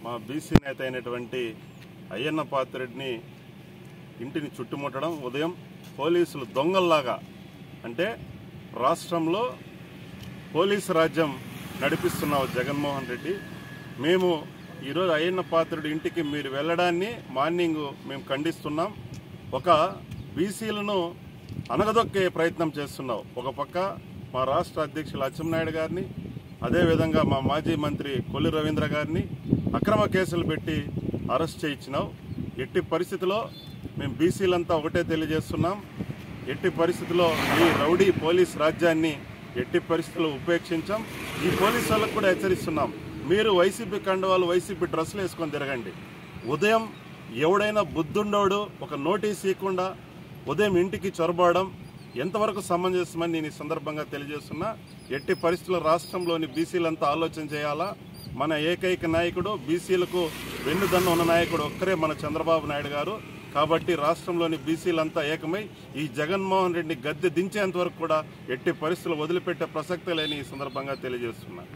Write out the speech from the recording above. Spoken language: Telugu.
మా బీసీ నేత అయినటువంటి అయ్యన్న పాత్రెడ్డిని ఇంటిని చుట్టుముట్టడం ఉదయం పోలీసులు దొంగల్లాగా అంటే రాష్ట్రంలో పోలీసు రాజ్యం నడిపిస్తున్నావు జగన్మోహన్ రెడ్డి మేము ఈరోజు అయ్యన్న పాత్రుడి ఇంటికి మీరు వెళ్ళడాన్ని మార్నింగ్ మేము ఖండిస్తున్నాం ఒక బీసీలను అనగదొక్కే ప్రయత్నం చేస్తున్నావు ఒక పక్క మా రాష్ట్ర అధ్యక్షులు అచ్చెన్నాయుడు గారిని అదేవిధంగా మా మాజీ మంత్రి కొల్లి రవీంద్ర గారిని అక్రమ కేసులు పెట్టి అరెస్ట్ చేయించినావు ఎట్టి పరిస్థితిలో మేము బీసీలంతా ఒకటే తెలియజేస్తున్నాం ఎట్టి పరిస్థితుల్లో ఈ రౌడీ పోలీస్ రాజ్యాన్ని ఎట్టి పరిస్థితుల్లో ఉపేక్షించాం ఈ పోలీసు వాళ్ళకు కూడా హెచ్చరిస్తున్నాం మీరు వైసీపీ కండవాళ్ళు వైసీపీ డ్రెస్సులు వేసుకొని తిరగండి ఉదయం ఎవడైనా బుద్ధుండోడు ఒక నోటీస్ ఇవ్వకుండా ఉదయం ఇంటికి చొరబడడం ఎంతవరకు సమంజసమని నేను ఈ సందర్భంగా తెలియజేస్తున్నా ఎట్టి పరిస్థితుల్లో రాష్ట్రంలోని బీసీలంతా ఆలోచన చేయాలా మన ఏకైక నాయకుడు బీసీలకు వెన్నుదన్న ఉన్న నాయకుడు ఒక్కరే మన చంద్రబాబు నాయుడు గారు కాబట్టి రాష్ట్రంలోని బీసీలంతా ఏకమై ఈ జగన్మోహన్ రెడ్డిని గద్దె దించేంత వరకు కూడా ఎట్టి పరిస్థితులు వదిలిపెట్టే ప్రసక్తే లేని ఈ సందర్భంగా తెలియజేస్తున్నా